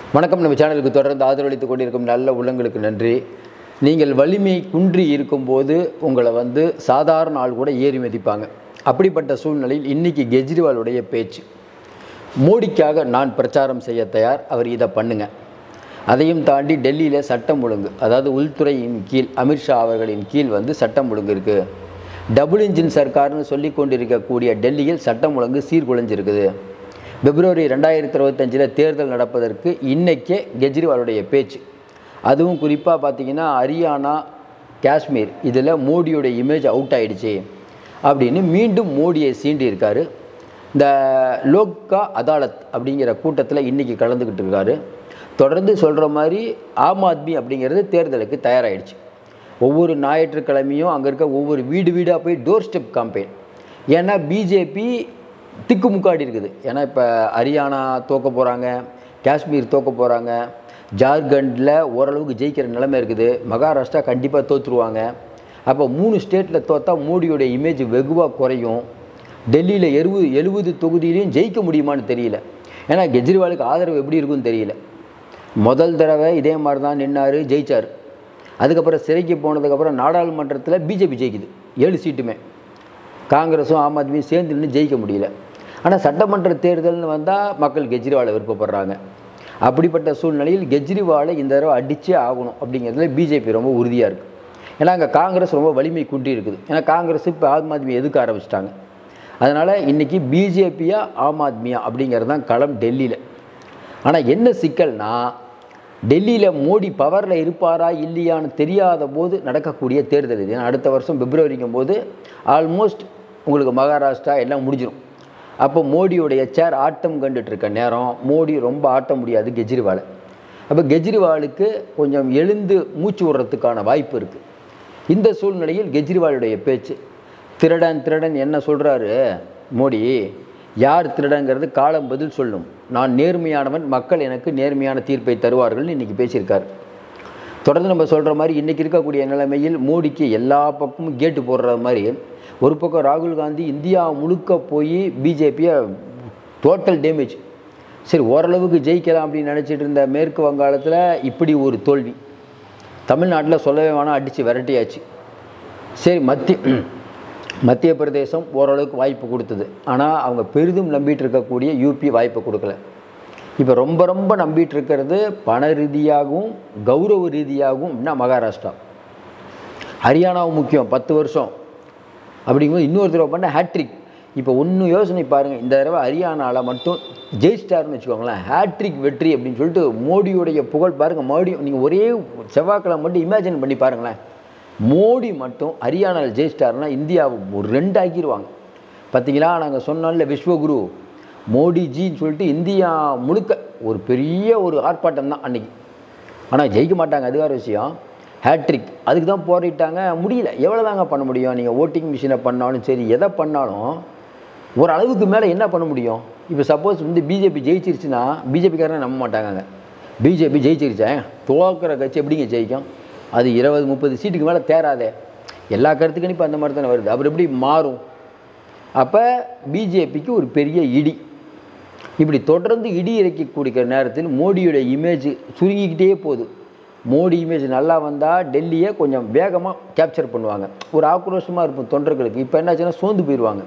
வணக்கம் நம்ம சேனலுக்கு தொடர்ந்து ஆதரவளித்துக் கொண்டிருக்கும் நல்ல உள்ளங்களுக்கு நன்றி நீங்கள் வலிமை குன்றி இருக்கும்போது உங்களை வந்து சாதாரண ஆள் கூட ஏறி மதிப்பாங்க அப்படிப்பட்ட சூழ்நிலையில் இன்னைக்கு கெஜ்ரிவாலுடைய பேச்சு மோடிக்காக நான் பிரச்சாரம் செய்ய தயார் அவர் இதை பண்ணுங்க அதையும் தாண்டி டெல்லியில் சட்டம் ஒழுங்கு அதாவது உள்துறையின் கீழ் அமித்ஷா அவர்களின் கீழ் வந்து சட்டம் ஒழுங்கு இருக்குது டபுள் இன்ஜின் சர்க்கார்னு சொல்லி கொண்டிருக்கக்கூடிய டெல்லியில் சட்டம் ஒழுங்கு சீர்குலைஞ்சிருக்குது பிப்ரவரி ரெண்டாயிரத்தி இருபத்தஞ்சில் தேர்தல் நடப்பதற்கு இன்னைக்கே கெஜ்ரிவாலுடைய பேச்சு அதுவும் குறிப்பாக பார்த்தீங்கன்னா ஹரியானா காஷ்மீர் இதில் மோடியோட இமேஜ் அவுட் ஆயிடுச்சு அப்படின்னு மீண்டும் மோடியை சீண்டி இருக்காரு இந்த லோக்கா அதாலத் அப்படிங்கிற கூட்டத்தில் இன்றைக்கி கலந்துக்கிட்டு இருக்காரு தொடர்ந்து சொல்கிற மாதிரி ஆம் ஆத்மி அப்படிங்கிறது தேர்தலுக்கு தயாராகிடுச்சு ஒவ்வொரு ஞாயிற்றுக்கிழமையும் அங்கே இருக்க ஒவ்வொரு வீடு வீடாக போய் டோர் ஸ்டெப் காம்பெயின் ஏன்னா பிஜேபி திக்குமுக்காடி இருக்குது ஏன்னா இப்போ ஹரியானா தோக்க போகிறாங்க காஷ்மீர் தோக்க போகிறாங்க ஜார்க்கண்டில் ஓரளவுக்கு ஜெயிக்கிற நிலைமை இருக்குது மகாராஷ்டிரா கண்டிப்பாக தோற்றுருவாங்க அப்போ மூணு ஸ்டேட்டில் தோத்தா மோடியோட இமேஜ் வெகுவாக குறையும் டெல்லியில் எழுபது எழுபது தொகுதியிலையும் ஜெயிக்க முடியுமான்னு தெரியல ஏன்னா கெஜ்ரிவாலுக்கு ஆதரவு எப்படி இருக்குன்னு தெரியல முதல் தடவை இதே மாதிரி தான் நின்னார் ஜெயிச்சார் அதுக்கப்புறம் சிறைக்கு போனதுக்கப்புறம் நாடாளுமன்றத்தில் பிஜேபி ஜெயிக்குது ஏழு சீட்டுமே காங்கிரஸும் ஆம் ஆத்மியும் சேர்ந்து நின்று ஜெயிக்க முடியல ஆனால் சட்டமன்ற தேர்தல்னு வந்தால் மக்கள் கெஜ்ரிவாலை விருப்பப்படுறாங்க அப்படிப்பட்ட சூழ்நிலையில் கெஜ்ரிவாலை இந்த தடவை அடிச்சே ஆகணும் அப்படிங்கிறதுல பிஜேபி ரொம்ப உறுதியாக இருக்குது ஏன்னா அங்கே காங்கிரஸ் ரொம்ப வலிமை குன்றி இருக்குது ஏன்னா காங்கிரஸ் இப்போ ஆம் ஆத்மி எதுக்க ஆரம்பிச்சிட்டாங்க அதனால் இன்றைக்கி பிஜேபியா ஆம் ஆத்மியா அப்படிங்கிறது தான் களம் டெல்லியில் ஆனால் என்ன சிக்கல்னா டெல்லியில் மோடி பவரில் இருப்பாரா இல்லையான்னு தெரியாத போது நடக்கக்கூடிய தேர்தல் இது ஏன்னா அடுத்த வருஷம் பிப்ரவரிக்கும் போது ஆல்மோஸ்ட் உங்களுக்கு மகாராஷ்டிரா எல்லாம் முடிஞ்சிடும் அப்போ மோடியோடைய சேர் ஆட்டம் கண்டுட்டு இருக்க நேரம் மோடி ரொம்ப ஆட்ட முடியாது கெஜ்ரிவாலை அப்போ கெஜ்ரிவாலுக்கு கொஞ்சம் எழுந்து மூச்சு விடுறதுக்கான வாய்ப்பு இருக்குது இந்த சூழ்நிலையில் கெஜ்ரிவாலுடைய பேச்சு திருடன் திருடன் என்ன சொல்கிறாரு மோடி யார் திருடங்கிறது காலம் பதில் சொல்லும் நான் நேர்மையானவன் மக்கள் எனக்கு நேர்மையான தீர்ப்பை தருவார்கள்னு இன்றைக்கி பேசியிருக்காரு தொடர்ந்து நம்ம சொல்கிற மாதிரி இன்றைக்கி இருக்கக்கூடிய நிலைமையில் மோடிக்கு எல்லா பக்கமும் கேட்டு போடுற மாதிரி ஒரு பக்கம் ராகுல் காந்தி இந்தியா முழுக்க போய் பிஜேபியை டோட்டல் டேமேஜ் சரி ஓரளவுக்கு ஜெயிக்கலாம் அப்படின்னு நினச்சிட்டு இருந்த மேற்கு வங்காளத்தில் இப்படி ஒரு தோல்வி தமிழ்நாட்டில் சொல்லவே வேணாம் அடித்து விரட்டியாச்சு சரி மத்திய மத்திய பிரதேசம் ஓரளவுக்கு வாய்ப்பு கொடுத்தது ஆனால் அவங்க பெரிதும் நம்பிட்டு இருக்கக்கூடிய யூபி வாய்ப்பு கொடுக்கல இப்போ ரொம்ப ரொம்ப நம்பிட்டு இருக்கிறது பண ரீதியாகவும் கௌரவ ரீதியாகவும் அப்படின்னா மகாராஷ்டிரா ஹரியானாவும் முக்கியம் பத்து வருஷம் அப்படிங்கும்போது இன்னொரு தடவை பண்ண ஹேட்ரிக் இப்போ ஒன்று யோசனை பாருங்கள் இந்த தடவை ஹரியானாவில் மட்டும் ஜெயிச்சிட்டாருன்னு வச்சுக்கோங்களேன் ஹேட்ரிக் வெற்றி அப்படின்னு சொல்லிட்டு மோடியுடைய புகழ் பாருங்கள் மோடி நீங்கள் ஒரே செவ்வாய்க்கிழமை மட்டும் இமேஜின் பண்ணி பாருங்களேன் மோடி மட்டும் ஹரியானாவில் ஜெயிச்சிட்டாருன்னா இந்தியாவை ஒரு ரெண்டு ஆக்கிடுவாங்க பார்த்தீங்களா நாங்கள் சொன்னோம்ல விஸ்வகுரு மோடிஜின்னு சொல்லிட்டு இந்தியா முழுக்க ஒரு பெரிய ஒரு ஆர்ப்பாட்டம் தான் அன்னைக்கு ஆனால் ஜெயிக்க மாட்டாங்க அது வேறு விஷயம் ஹேட்ரிக் அதுக்கு தான் போராடிட்டாங்க முடியல எவ்வளோ தாங்க பண்ண முடியும் நீங்கள் ஓட்டிங் மிஷினை பண்ணாலும் சரி எதை பண்ணாலும் ஒரு அளவுக்கு மேலே என்ன பண்ண முடியும் இப்போ சப்போஸ் வந்து பிஜேபி ஜெயிச்சிருச்சுன்னா பிஜேபிக்காரனே நம்ப மாட்டாங்க பிஜேபி ஜெயிச்சிருச்சேன் தோக்கிற கட்சி எப்படிங்க ஜெயிக்கும் அது இருபது முப்பது சீட்டுக்கு மேலே தேராதே எல்லா கருத்து கணிப்பு அந்த மாதிரி தானே வருது அப்புறம் எப்படி மாறும் அப்போ பிஜேபிக்கு ஒரு பெரிய இடி இப்படி தொடர்ந்து இடி இறக்கி கொடுக்கிற நேரத்தில் மோடியோட இமேஜ் சுருங்கிக்கிட்டே போகுது மோடி இமேஜ் நல்லா வந்தால் டெல்லியை கொஞ்சம் வேகமாக கேப்சர் பண்ணுவாங்க ஒரு ஆக்ரோஷமாக இருக்கும் தொண்டர்களுக்கு இப்போ என்னாச்சுன்னா சோர்ந்து போயிடுவாங்க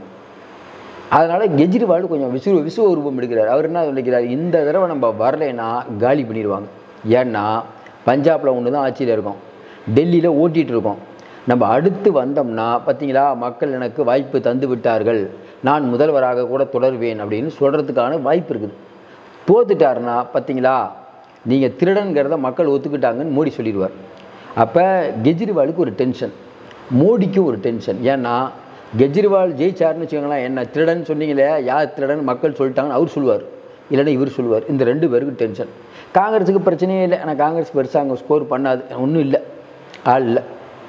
அதனால் கெஜ்ரிவால் கொஞ்சம் விசுவ விசுவ உருவம் எடுக்கிறார் அவர் என்ன நினைக்கிறார் இந்த தடவை நம்ம வரலைன்னா காலி பண்ணிடுவாங்க ஏன்னா பஞ்சாபில் ஒன்று தான் ஆட்சியில் இருக்கோம் டெல்லியில் ஓட்டிகிட்டு இருக்கோம் நம்ம அடுத்து வந்தோம்னா பார்த்தீங்களா மக்கள் எனக்கு வாய்ப்பு தந்து விட்டார்கள் நான் முதல்வராக கூட தொடர்வேன் அப்படின்னு சொல்கிறதுக்கான வாய்ப்பு இருக்குது தோத்துட்டாருன்னா பார்த்தீங்களா நீங்கள் திருடன்கிறத மக்கள் ஒத்துக்கிட்டாங்கன்னு மோடி சொல்லிடுவார் அப்போ கெஜ்ரிவாலுக்கு ஒரு டென்ஷன் மோடிக்கு ஒரு டென்ஷன் ஏன்னா கெஜ்ரிவால் ஜெயிச்சாருன்னு வச்சுக்கோங்களேன் என்ன திருடன் சொன்னீங்களே யார் திருடன் மக்கள் சொல்லிட்டாங்கன்னு அவர் சொல்லுவார் இல்லைன்னா இவர் சொல்லுவார் இந்த ரெண்டு பேருக்கு டென்ஷன் காங்கிரஸுக்கு பிரச்சனையே இல்லை ஆனால் காங்கிரஸ் பெருசாக அங்கே ஸ்கோர் பண்ணாது ஒன்றும் இல்லை ஆள் இல்லை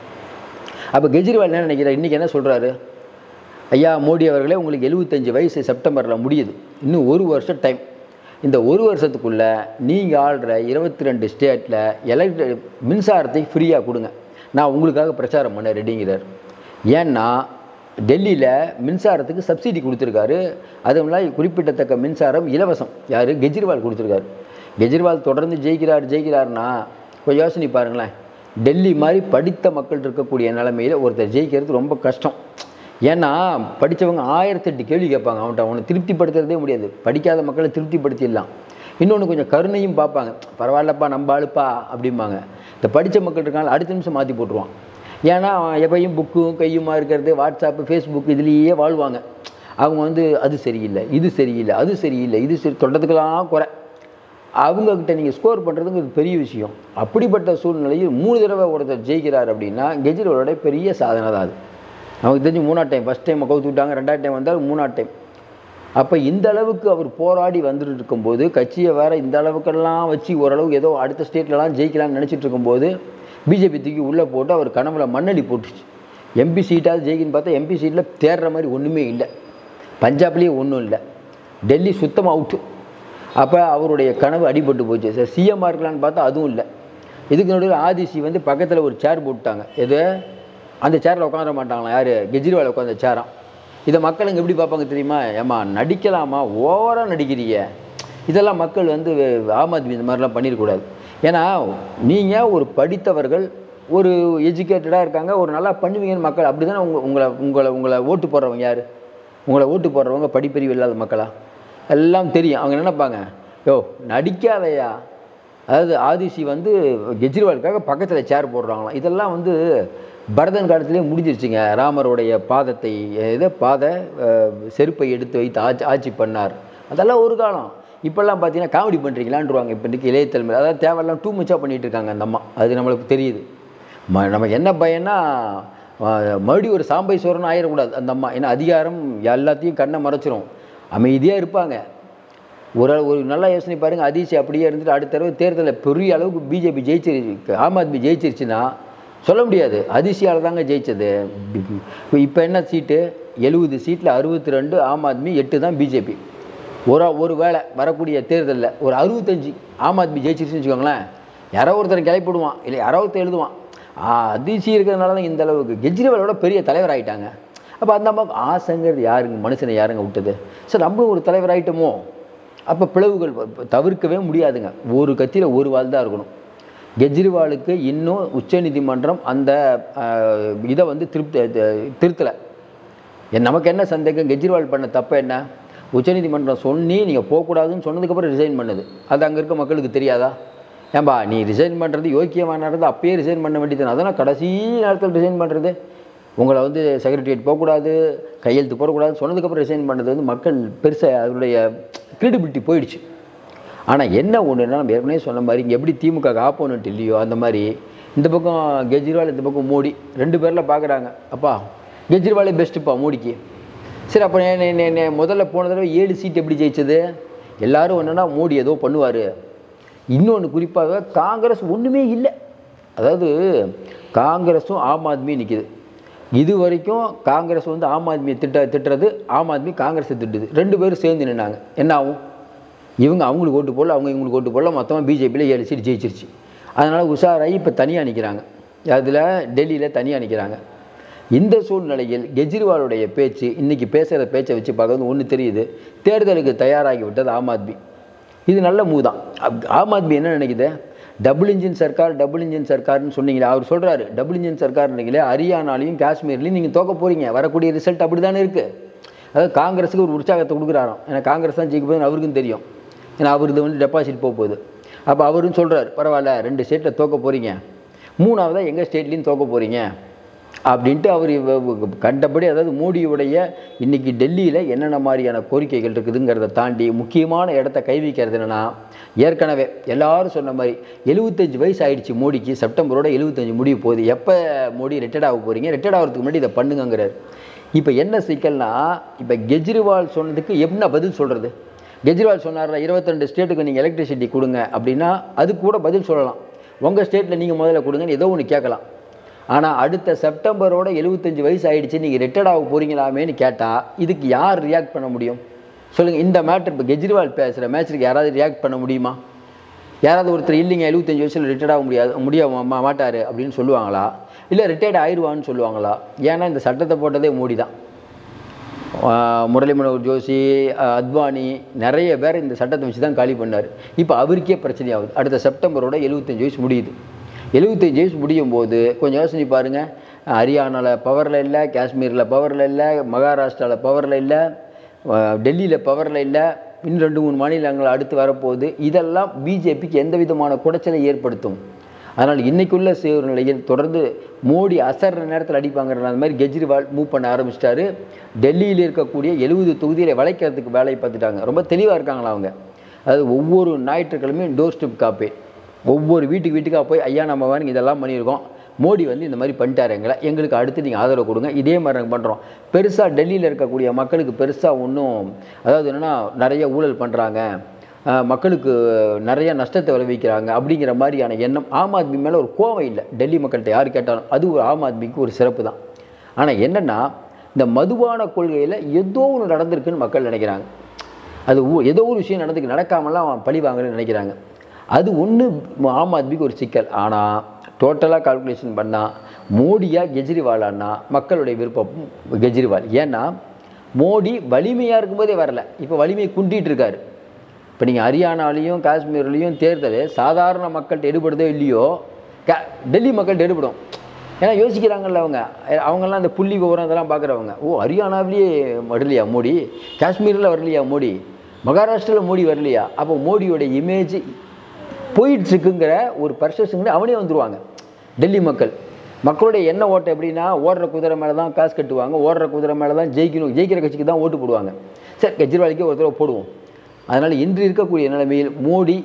அப்போ கெஜ்ரிவால் என்ன நினைக்கிறார் இன்றைக்கி என்ன சொல்கிறாரு ஐயா மோடி அவர்களே உங்களுக்கு எழுபத்தஞ்சு வயசு செப்டம்பரில் முடியுது இன்னும் ஒரு வருஷம் டைம் இந்த ஒரு வருஷத்துக்குள்ளே நீங்கள் ஆள்ற இருபத்தி ரெண்டு ஸ்டேட்டில் எலக்ட்ரி மின்சாரத்தை ஃப்ரீயாக கொடுங்க நான் உங்களுக்காக பிரச்சாரம் பண்ண ரெடிங்கிறார் ஏன்னா டெல்லியில் மின்சாரத்துக்கு சப்சிடி கொடுத்துருக்காரு அதுவும் இல்லாமல் குறிப்பிடத்தக்க மின்சாரம் இலவசம் யார் கெஜ்ரிவால் கொடுத்துருக்காரு கெஜ்ரிவால் தொடர்ந்து ஜெயிக்கிறார் ஜெயிக்கிறாருன்னா கொஞ்சம் யோசனை பாருங்களேன் டெல்லி மாதிரி படித்த மக்கள் இருக்கக்கூடிய நிலைமையில் ஒருத்தர் ஜெயிக்கிறது ரொம்ப கஷ்டம் ஏன்னா படித்தவங்க ஆயிரத்தெட்டு கேள்வி கேட்பாங்க அவன்கிட்ட அவனை திருப்திப்படுத்துறதே முடியாது படிக்காத மக்களை திருப்திப்படுத்திடலாம் இன்னொன்று கொஞ்சம் கருணையும் பார்ப்பாங்க பரவாயில்லப்பா நம்ம ஆளுப்பா அப்படிம்பாங்க இந்த படித்த மக்கள் இருக்காங்க அடுத்த நிமிஷம் மாற்றி போட்டுருவான் ஏன்னா அவன் எப்பயும் புக்கும் கையுமா இருக்கிறது வாட்ஸ்அப்பு ஃபேஸ்புக் இதுலேயே வாழ்வாங்க அவங்க வந்து அது சரியில்லை இது சரியில்லை அது சரியில்லை இது சரி தொட்டதுக்கெல்லாம் குறை அவங்கக்கிட்ட நீங்கள் ஸ்கோர் பண்ணுறதுக்கு ஒரு பெரிய விஷயம் அப்படிப்பட்ட சூழ்நிலையில் மூணு தடவை ஒருத்தர் ஜெயிக்கிறார் அப்படின்னா கெஜ்ரிவாலோட பெரிய சாதனை தான் அது நமக்கு தெரிஞ்சு மூணாவது டைம் ஃபஸ்ட் டைம் கவுத்து விட்டாங்க ரெண்டாவது டைம் வந்தால் மூணாவது டைம் அப்போ இந்த அளவுக்கு அவர் போராடி வந்துட்டு இருக்கும்போது கட்சியை வேற இந்த அளவுக்கெல்லாம் வச்சு ஓரளவுக்கு ஏதோ அடுத்த ஸ்டேட்லலாம் ஜெயிக்கலாம்னு நினச்சிட்டு இருக்கும்போது பிஜேபி தூக்கி உள்ளே போட்டு அவர் கனவுல மண்ணடி போட்டுச்சு எம்பி சீட்டாவது ஜெயிக்குன்னு பார்த்தா எம்பி சீட்டில் தேடுற மாதிரி ஒன்றுமே இல்லை பஞ்சாப்லேயே ஒன்றும் இல்லை டெல்லி சுத்தமாக அவுட்டு அப்போ அவருடைய கனவு அடிபட்டு போச்சு சார் சிஎம்மாக இருக்கலான்னு பார்த்தா அதுவும் இல்லை இதுக்கு நடுவில் ஆதிசி வந்து பக்கத்தில் ஒரு சேர் போட்டுட்டாங்க எது அந்த சேரில் உட்கார மாட்டாங்களா யார் கெஜ்ரிவால் உட்காந்த சேராம் இதை மக்களுங்க எப்படி பார்ப்பாங்க தெரியுமா ஏம்மா நடிக்கலாமா ஓவராக நடிக்கிறீங்க இதெல்லாம் மக்கள் வந்து ஆம் ஆத்மி இந்த மாதிரிலாம் பண்ணிடக்கூடாது ஏன்னா நீங்கள் ஒரு படித்தவர்கள் ஒரு எஜுகேட்டடாக இருக்காங்க ஒரு நல்லா பண்ணுவீங்கன்னு மக்கள் அப்படி தானே உங்க உங்களை உங்களை உங்களை ஓட்டு போடுறவங்க யார் உங்களை ஓட்டு போடுறவங்க படிப்பறிவு இல்லாத மக்களா எல்லாம் தெரியும் அவங்க என்ன நினைப்பாங்க யோ நடிக்காதயா அதாவது ஆதிசி வந்து கெஜ்ரிவாலுக்காக பக்கத்தில் சேர் போடுறாங்களாம் இதெல்லாம் வந்து பரதன் காலத்திலே முடிஞ்சிருச்சுங்க ராமருடைய பாதத்தை இதை பாத அஹ், செருப்பை எடுத்து வைத்து ஆட்சி ஆட்சி பண்ணார் அதெல்லாம் ஒரு காலம் இப்போல்லாம் பார்த்தீங்கன்னா காமெடி பண்ணுறீங்களான்ருவாங்க இப்போ இன்றைக்கி இளைய தலைமை அதாவது தேவையெல்லாம் டூ மச்சாக பண்ணிகிட்டு இருக்காங்க அந்த அம்மா அது நம்மளுக்கு தெரியுது ம நமக்கு என்ன பயன்னா அஹ், மறுபடியும் ஒரு சாம்பை சோரன் ஆயிடக்கூடாது அந்த அம்மா ஏன்னா அதிகாரம் எல்லாத்தையும் கண்ணை மறைச்சிரும் அமைதியாக இருப்பாங்க ஒரு ஒரு நல்ல யோசனை பாருங்கள் அதிசி அப்படியே இருந்துட்டு அடுத்த தடவை தேர்தலில் பெரிய அளவுக்கு பிஜேபி ஜெயிச்சிருச்சு ஆம் ஆத்மி ஜெயிச்சிருச்சுன்னா சொல்ல முடியாது அதிசியால் தாங்க ஜெயிச்சது இப்போ என்ன சீட்டு எழுபது சீட்டில் அறுபத்தி ரெண்டு ஆம் ஆத்மி எட்டு தான் பிஜேபி ஒரு ஒரு வேளை வரக்கூடிய தேர்தலில் ஒரு அறுபத்தஞ்சு ஆம் ஆத்மி ஜெயிச்சிருச்சுன்னு வச்சுக்கோங்களேன் யாரோ ஒருத்தர் கிளப்பிடுவான் இல்லை யாரோ ஒருத்தர் எழுதுவான் ஆ, அதிசி இருக்கிறதுனால தான் இந்த அளவுக்கு கெஜ்ரிவாலோட பெரிய தலைவர் ஆயிட்டாங்க அப்போ அந்த அம்மாவுக்கு ஆசைங்கிறது யாருங்க மனுஷனை யாருங்க விட்டது சார் நம்மளும் ஒரு தலைவர் ஆயிட்டோமோ அப்போ பிளவுகள் வ- தவிர்க்கவே முடியாதுங்க ஒரு கட்சியில் ஒரு வாழ் தான் இருக்கணும் கெஜ்ரிவாலுக்கு இன்னும் உச்சநீதிமன்றம் அந்த அஹ், இதை வந்து திருப்தி திருத்தலை என் நமக்கு என்ன சந்தேகம் கெஜ்ரிவால் பண்ண தப்பு என்ன உச்சநீதிமன்றம் சொல்லி நீங்கள் போகக்கூடாதுன்னு சொன்னதுக்கப்புறம் ரிசைன் பண்ணுது அது அங்கே இருக்க மக்களுக்கு தெரியாதா ஏன்பா நீ ரிசைன் பண்ணுறது யோக்கியமானது அப்பயே ரிசைன் பண்ண வேண்டியது அதெல்லாம் கடைசி நேரத்தில் ரிசைன் பண்ணுறது உங்களை வந்து செக்ரட்டரியேட் போகக்கூடாது கையெழுத்து போடக்கூடாதுன்னு சொன்னதுக்கப்புறம் ரிசைன் பண்ணது வந்து மக்கள் பெருசாக அதனுடைய கிரெடிபிலிட்டி போயிடுச்சு ஆனால் என்ன ஒன்றுனா நம்ம ஏற்கனவே சொன்ன மாதிரி இங்கே எப்படி திமுக ஆப்போனண்ட் இல்லையோ அந்த மாதிரி இந்த பக்கம் கெஜ்ரிவால் இந்த பக்கம் மோடி ரெண்டு பேரில் பார்க்குறாங்க அப்பா கெஜ்ரிவாலே பெஸ்ட்டுப்பா மோடிக்கு சரி அப்போ நே- நே- நே- நே- முதல்ல போன தடவை ஏழு சீட் எப்படி ஜெயிச்சது எல்லாரும் என்னன்னா மோடி ஏதோ பண்ணுவார் இன்னொன்று குறிப்பாக காங்கிரஸ் ஒன்றுமே இல்லை அதாவது காங்கிரஸும் ஆம் ஆத்மியும் நிற்கிது இது வரைக்கும் காங்கிரஸ் வந்து ஆம் ஆத்மியை திட்ட திட்டுறது ஆம் ஆத்மி காங்கிரஸை திட்டுது ரெண்டு பேரும் சேர்ந்து நின்னாங்க என்ன ஆகும் இவங்க அவங்களுக்கு ஓட்டு போடல அவங்க இவங்களுக்கு ஓட்டு போடல மொத்தமாக பிஜேபியில் ஏழு சீட் ஜெயிச்சிருச்சு அதனால் உஷாராகி இப்போ தனியாக நிற்கிறாங்க அதில் டெல்லியில் தனியாக நிற்கிறாங்க இந்த சூழ்நிலையில் கெஜ்ரிவாலுடைய பேச்சு இன்னைக்கு பேசுகிற பேச்சை வச்சு பார்க்கறது ஒன்று தெரியுது தேர்தலுக்கு தயாராகி விட்டது ஆம் ஆத்மி இது நல்ல மூவ் தான் அப்- ஆம் ஆத்மி என்ன நினைக்குது டபுள் இன்ஜின் சர்க்கார் டபுள் இன்ஜின் சர்க்கார்னு சொன்னீங்களே அவர் சொல்கிறாரு டபுள் இன்ஜின் சர்க்கார்னீங்களே ஹரியானாலையும் காஷ்மீர்லையும் நீங்கள் தோக்க போகிறீங்க வரக்கூடிய ரிசல்ட் அப்படி தானே இருக்குது அதாவது காங்கிரஸுக்கு ஒரு உற்சாகத்தை கொடுக்குறாராம் ஏன்னா காங்கிரஸ் தான் ஜெயிக்க போகுதுன்னு அவருக்கும் தெரியும் ஏன்னா அவருக்கு வந்து டெபாசிட் போக போகுது அப்போ அவரும் சொல்கிறார் பரவாயில்ல ரெண்டு ஸ்டேட்டில் தோக்க போகிறீங்க மூணாவதாக எங்கள் ஸ்டேட்லேயும் தோக்க போகிறீங்க அப்படின்ட்டு அவர் இவ- இவ- கண்டபடி அதாவது மோடியுடைய இன்னைக்கு டெல்லியில் என்னென்ன மாதிரியான கோரிக்கைகள் இருக்குதுங்கிறத தாண்டி முக்கியமான இடத்த கை வைக்கிறது என்னென்னா ஏற்கனவே எல்லாரும் சொன்ன மாதிரி எழுபத்தஞ்சு வயசு ஆயிடுச்சு மோடிக்கு செப்டம்பரோட எழுபத்தஞ்சு முடிய போகுது எப்போ மோடி ரிட்டையர்ட் ஆக போகிறீங்க ரிட்டையர்ட் ஆகிறதுக்கு முன்னாடி இதை பண்ணுங்கங்கிறார் இப்போ என்ன சிக்கல்னா இப்போ கெஜ்ரிவால் சொன்னதுக்கு என்ன பதில் சொல்கிறது கெஜ்ரிவால் சொன்னார் இருபத்திரெண்டு ஸ்டேட்டுக்கு நீங்கள் எலக்ட்ரிசிட்டி கொடுங்க அப்படின்னா அதுக்கு கூட பதில் சொல்லலாம் உங்கள் ஸ்டேட்டில் நீங்கள் முதல்ல கொடுங்கன்னு ஏதோ ஒன்று கேட்கலாம் ஆனால் அடுத்த செப்டம்பரோட எழுபத்தஞ்சு வயசு ஆயிடுச்சு நீங்கள் ரிட்டையர்ட் ஆக போகிறீங்களாமேன்னு கேட்டால் இதுக்கு யார் ரியாக்ட் பண்ண முடியும் சொல்லுங்கள் இந்த மேட்டர் இப்போ கெஜ்ரிவால் பேசுகிற மேட்ச்சுக்கு யாராவது ரியாக்ட் பண்ண முடியுமா யாராவது ஒருத்தர் இல்லைங்க எழுபத்தஞ்சு வயசில் ரிட்டையர்ட் ஆக முடியாது முடிய மா- மாட்டார் அப்படின்னு சொல்லுவாங்களா இல்லை ரிட்டையர்ட் ஆயிடுவான்னு சொல்லுவாங்களா ஏன்னா இந்த சட்டத்தை போட்டதே மோடி தான் ஆஹ் முரளி மனோகர் ஜோஷி ஆஹ் அத்வானி நிறைய பேர் இந்த சட்டத்தை வச்சு தான் காலி பண்ணார் இப்போ அவருக்கே பிரச்சனையாகுது அடுத்த செப்டம்பரோட எழுபத்தஞ்சு வயசு முடியுது எழுபத்தஞ்சு வயசு முடியும் போது கொஞ்சம் யோசனை பாருங்கள் ஹரியானாவில் பவரில் இல்லை காஷ்மீரில் பவரில் இல்லை மகாராஷ்டிராவில் பவரில் இல்லை டெல்லியில் பவரில் இல்லை இன்னும் ரெண்டு மூணு மாநிலங்கள் அடுத்து வரப்போகுது இதெல்லாம் பிஜேபிக்கு எந்த விதமான குடைச்சலை ஏற்படுத்தும் அதனால் இன்னைக்குள்ள சூழ்நிலையில் தொடர்ந்து மோடி அசர்ற நேரத்தில் அடிப்பாங்கிற அந்த மாதிரி கெஜ்ரிவால் மூவ் பண்ண ஆரம்பிச்சிட்டாரு டெல்லியில் இருக்கக்கூடிய எழுபது தொகுதியில் வளைக்கிறதுக்கு வேலையை பார்த்துட்டாங்க ரொம்ப தெளிவாக இருக்காங்களா அவங்க அதாவது ஒவ்வொரு ஞாயிற்றுக்கிழமையும் டோர் ஸ்டெப் காப்பி ஒவ்வொரு வீட்டுக்கு வீட்டுக்காக போய் ஐயா நம்ம வேணுங்க இதெல்லாம் பண்ணியிருக்கோம் மோடி வந்து இந்த மாதிரி பண்ணிட்டாரு எங்களை எங்களுக்கு அடுத்து நீங்கள் ஆதரவு கொடுங்க இதே மாதிரி நாங்கள் பண்ணுறோம் பெருசாக டெல்லியில் இருக்கக்கூடிய மக்களுக்கு பெருசாக ஒன்றும் அதாவது என்னென்னா நிறைய ஊழல் பண்ணுறாங்க ஆஹ் மக்களுக்கு நிறைய நஷ்டத்தை விளைவிக்கிறாங்க அப்படிங்கிற மாதிரியான எண்ணம் ஆம் ஆத்மி மேலே ஒரு கோவம் இல்லை டெல்லி மக்கள்கிட்ட யார் கேட்டாலும் அது ஒரு ஆம் ஆத்மிக்கு ஒரு சிறப்பு தான் ஆனால் என்னென்னா இந்த மதுபான கொள்கையில் ஏதோ ஒன்று நடந்திருக்குன்னு மக்கள் நினைக்கிறாங்க அது ஊ- ஏதோ ஒரு விஷயம் நடந்துக்கு நடக்காமலாம் அவன் பழி வாங்குறேன்னு நினைக்கிறாங்க அது ஒன்று ஆம் ஆத்மிக்கு ஒரு சிக்கல் ஆனால் டோட்டலாக கால்குலேஷன் பண்ணால் மோடியா கெஜ்ரிவாலான்னா மக்களுடைய விருப்பம் கெஜ்ரிவால் ஏன்னா மோடி வலிமையாக இருக்கும்போதே வரல இப்போ வலிமை குண்டிட்டு இருக்காரு இப்போ நீங்கள் ஹரியானாலையும் காஷ்மீர்லேயும் தேர்தல் சாதாரண மக்கள்கிட்ட எடுபடுதோ இல்லையோ கா டெல்லி மக்கள்கிட்ட எடுபடும் ஏன்னா யோசிக்கிறாங்கல்ல அவங்க அஹ் அவங்கெல்லாம் அந்த புள்ளி விவரம் இதெல்லாம் பார்க்குறவங்க ஓ ஹரியானாவிலேயே வரலையா மோடி காஷ்மீரில் வரலையா மோடி மகாராஷ்டிராவில் மோடி வரலையா அப்போ மோடியோட இமேஜ் போயிட்டுருக்குங்கிற ஒரு பர்செப்ஷன் அவனே வந்துருவாங்க டெல்லி மக்கள் மக்களுடைய எண்ண ஓட்டம் எப்படின்னா ஓடுற குதிரை மேலே தான் காசு கட்டுவாங்க ஓடுற குதிரை மேலே தான் ஜெயிக்கணும் ஜெயிக்கிற கட்சிக்கு தான் ஓட்டு போடுவாங்க சரி கெஜ்ரிவாலுக்கே ஒரு தடவை போடுவோம் அதனால் இன்று இருக்கக்கூடிய நிலைமையில் மோடி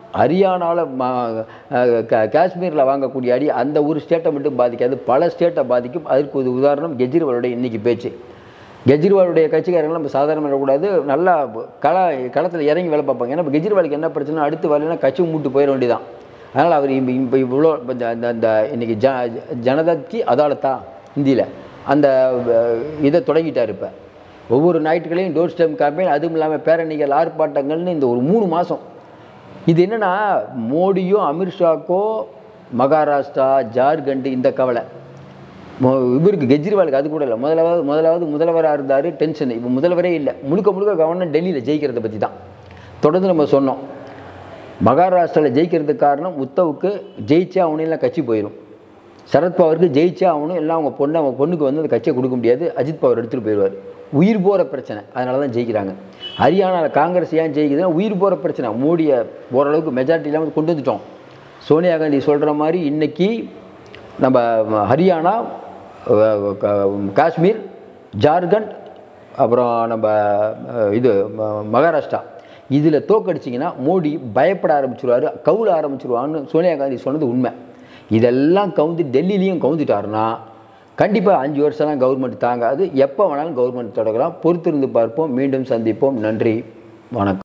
ஹரியானாவில் காஷ்மீரில் வாங்கக்கூடிய அடி அந்த ஒரு ஸ்டேட்டை மட்டும் பாதிக்காது பல ஸ்டேட்டை பாதிக்கும் அதற்கு ஒரு உதாரணம் கெஜ்ரிவாலுடைய இன்னைக்கு பேச்சு கெஜ்ரிவாலுடைய கட்சிக்காரங்களாம் நம்ம சாதாரண வரக்கூடாது நல்லா கள களத்தில் இறங்கி வேலை பார்ப்பாங்க ஏன்னா இப்போ கெஜ்ரிவாலுக்கு என்ன பிரச்சனை அடுத்து வரலைன்னா கட்சி மூட்டு போயிட வேண்டியதான் அதனால் அவர் இப்போ இப்போ இவ்வளோ இப்போ இந்த இந்த- இந்த இன்னைக்கு ஜ ஜனதாக்கு அதாலத்தா ஹிந்தியில் அந்த அஹ், இதை தொடங்கிட்டார் இப்போ ஒவ்வொரு ஞாயிற்றுக்கிழையும் டோர் ஸ்டெப் கேம்பெயின் அதுவும் இல்லாமல் பேரணிகள் ஆர்ப்பாட்டங்கள்னு இந்த ஒரு மூணு மாதம் இது என்னன்னா மோடியும் அமித்ஷாக்கோ மகாராஷ்டிரா ஜார்க்கண்ட் இந்த கவலை மொ- இவருக்கு கெஜ்ரிவாலுக்கு அது கூட இல்லை முதலாவது முதலாவது முதல்வராக இருந்தார் டென்ஷன் இப்போ முதல்வரே இல்லை முழுக்க முழுக்க கவர்னர் டெல்லியில் ஜெயிக்கிறத பற்றி தான் தொடர்ந்து நம்ம சொன்னோம் மகாராஷ்டிராவில் ஜெயிக்கிறதுக்கு காரணம் உத்தவுக்கு ஜெயிச்சா அவனையெல்லாம் கட்சி போயிடும் சரத்பவாருக்கு ஜெயிச்சா அவனும் எல்லாம் அவங்க பொண்ணு அவங்க பொண்ணுக்கு வந்து அந்த கட்சியை கொடுக்க முடியாது அஜித் பவர் எடுத்துகிட்டு போயிடுவார் உயிர் போகிற பிரச்சனை அதனால தான் ஜெயிக்கிறாங்க ஹரியானாவில் காங்கிரஸ் ஏன் ஜெயிக்குதுன்னா உயிர் போகிற பிரச்சனை மோடியை ஓரளவுக்கு மெஜாரிட்டி இல்லாமல் கொண்டு வந்துட்டோம் சோனியா காந்தி சொல்கிற மாதிரி இன்னைக்கு நம்ம ஹரியானா அஹ், க- காஷ்மீர் ஜார்க்கண்ட் அப்புறம் நம்ம அஹ், இது ம- மகாராஷ்டிரா இதில் தோக்கடிச்சிங்கன்னா மோடி பயப்பட ஆரம்பிச்சிருவாரு கவுல ஆரம்பிச்சிருவான்னு சோனியா காந்தி சொன்னது உண்மை இதெல்லாம் கவுந்து டெல்லியிலையும் கவுந்துட்டாருன்னா கண்டிப்பாக அஞ்சு வருஷம்லாம் கவர்மெண்ட் தாங்காது எப்போ வேணாலும் கவர்மெண்ட் தொடங்கலாம் பொறுத்திருந்து பார்ப்போம் மீண்டும் சந்திப்போம் நன்றி வணக்கம்